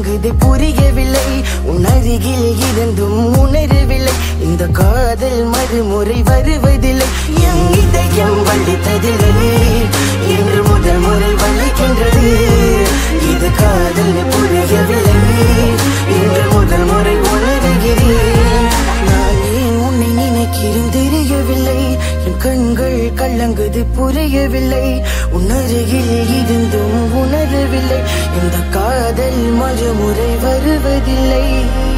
கலங்குது புரியவில்லை உன் அருகில் இருந்தும் உணரவில்லை இந்த காதல் மறுமுறை வருவதில்லை என் இதயம் வலித்ததில்லை இன்று முதல் முறை வலிக்கின்றது இது காதல் புரியவில்லை இன்று முதல் முறை உணர்கிறேன் நான் ஏன் உன்னை நினைக்கிறேன் தெரியவில்லை என் கண்கள் கலங்குது புரியவில்லை உன் அருகில் இருந்தும் உணரவில்லை இந்த காதல் மறுமுறை வருவதில்லை